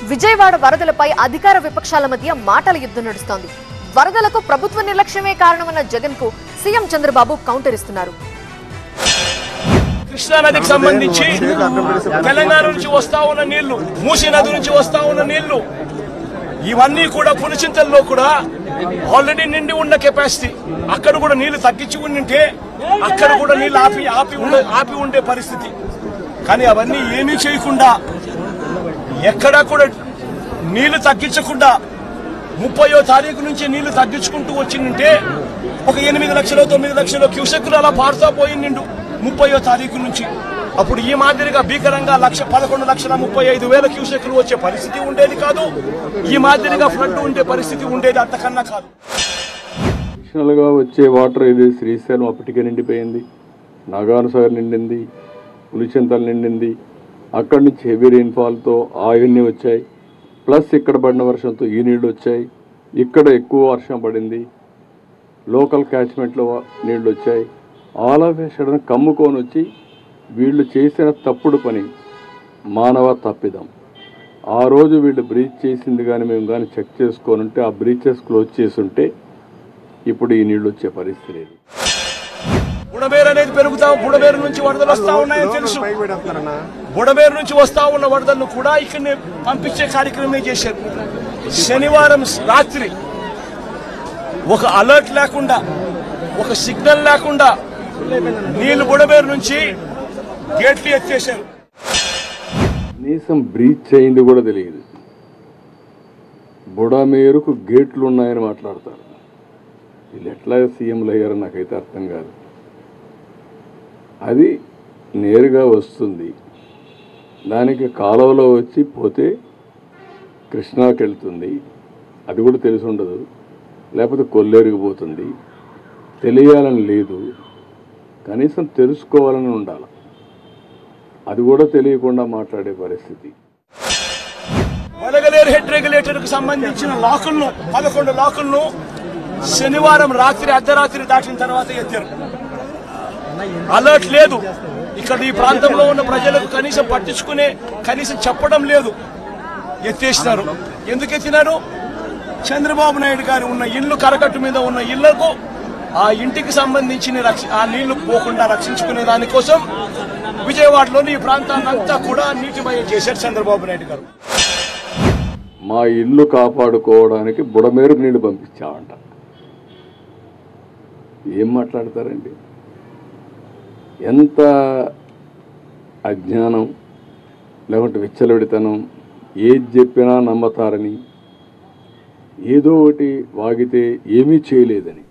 విజయవాడ వరదలపై అధికార విపక్షాల మధ్య మాటల యుద్ధం నడుస్తోంది వరదలకు ప్రభుత్వ నిర్లక్ష్యమే కారణమన్న జగన్ కు సీఎం చంద్రబాబు కౌంటర్ ఇస్తున్నారు కృష్ణా నదికి సంబంధించి తెలంగాణ నుంచి వస్తా ఉన్న నీళ్లు మూసీ నది నుంచి వస్తా ఉన్న నీళ్లు ఇవన్నీ కూడా పులిచింతల్లో కూడా ఆల్రెడీ నిండి ఉన్న కెపాసిటీ అక్కడ కూడా నీళ్లు తగ్గించి ఉండింటే అక్కడ కూడా నీళ్లు ఆపి ఆపి ఉండే ఆపి ఉండే పరిస్థితి కానీ అవన్నీ ఏమీ చేయకుండా ఎక్కడా కూడా నీళ్లు తగ్గించకుండా ముప్పయో తారీఖు నుంచి నీళ్లు తగ్గించుకుంటూ వచ్చిందంటే ఒక ఎనిమిది లక్షలు తొమ్మిది లక్షలు క్యూసెక్కులు అలా పారుతా పోయిండు ముప్పయో తారీఖు నుంచి అప్పుడు ఈ మాదిరిగా భీకరంగా లక్ష పదకొండు లక్షల ముప్పై ఐదు వేల క్యూసెక్కులు వచ్చే పరిస్థితి ఉండేది కాదు ఈ మాదిరిగా ఫ్లడ్ ఉండే పరిస్థితి ఉండేది అంతకన్నా కాదు అడిషనల్గా వచ్చే వాటర్ ఇది శ్రీశైలం అప్పటికే నిండిపోయింది నాగార్జునసాగర్ నిండింది పులిచింతలు నిండింది అక్కడి నుంచి హెవీ రెయిన్ఫాల్తో అవన్నీ వచ్చాయి ప్లస్ ఇక్కడ పడిన వర్షంతో ఈ నీళ్ళు వచ్చాయి ఇక్కడ ఎక్కువ వర్షం పడింది లోకల్ క్యాచ్మెంట్లో నీళ్ళు వచ్చాయి ఆల్ ఆఫ్ ఏ సడన్ కమ్ముకొని వచ్చి వీళ్ళు చేసిన తప్పుడు పని మానవ తప్పిదం ఆ రోజు వీళ్ళు బ్రీచ్ చేసింది కానీ మేము కానీ చెక్ చేసుకొని ఉంటే ఆ బ్రీచెస్ క్లోజ్ చేసి ఉంటే ఇప్పుడు ఈ నీళ్ళు వచ్చే పరిస్థితి లేదు బుడమేరు అనేది పెరుగుతా బుడమేరు నుంచి వరదలు వస్తా ఉన్నాయని తెలుసు బుడమేరు నుంచి వస్తా ఉన్న వరదలను కూడా ఇక్కడనే పంపించే కార్యక్రమం చేశారు శనివారం రాత్రి ఒక అలర్ట్ లేకుండా ఒక సిగ్నల్ లేకుండా నీళ్లు బుడమేరు నుంచి గేట్లు ఎత్తేశారు కనీసం బ్రీచ్ అయింది కూడా తెలియదు బుడమేరుకు గేట్లు ఉన్నాయని మాట్లాడతారు వీళ్ళు ఎట్లా సీఎంలు అయ్యారో నాకైతే అర్థం కాదు అది నేరుగా వస్తుంది దానికి కాలువలో వచ్చి పోతే కృష్ణాకి వెళ్తుంది అది కూడా తెలిసి ఉండదు లేకపోతే కొల్లేరుకి పోతుంది తెలియాలని లేదు కనీసం తెలుసుకోవాలని ఉండాలి అది కూడా తెలియకుండా మాట్లాడే పరిస్థితి వలగలేరు హెడ్ రెగ్యులేటర్ కు సంబంధించిన లాకులను పదకొండు లాకులను శనివారం రాత్రి అర్ధరాత్రి దాటిన తర్వాత ఎత్తారు అలర్ట్ లేదు ఇక్కడ ఈ ప్రాంతంలో ఉన్న ప్రజలకు కనీసం పట్టించుకునే కనీసం చెప్పడం లేదు ఎత్తేసినారు ఎందుకు ఎత్తినారు చంద్రబాబు నాయుడు గారు ఉన్న ఇల్లు కరకట్టు మీద ఉన్న ఇళ్లకు ఆ ఇంటికి సంబంధించిన రక్ష- ఆ నీళ్లు పోకుండా రక్షించుకునే దానికోసం విజయవాడలోని ఈ ప్రాంతాన్నంతా కూడా నీటిమయం చేశారు చంద్రబాబు నాయుడు గారు మా ఇల్లు కాపాడుకోవడానికి బుడమేరుకు నీళ్లు పంపించామంట ఏం మాట్లాడతారండి ఎంత అజ్ఞానం లేకుంటే విచ్చలవిడితనం ఏది చెప్పినా నమ్మతారని ఏదో ఒకటి వాగితే ఏమీ చేయలేదని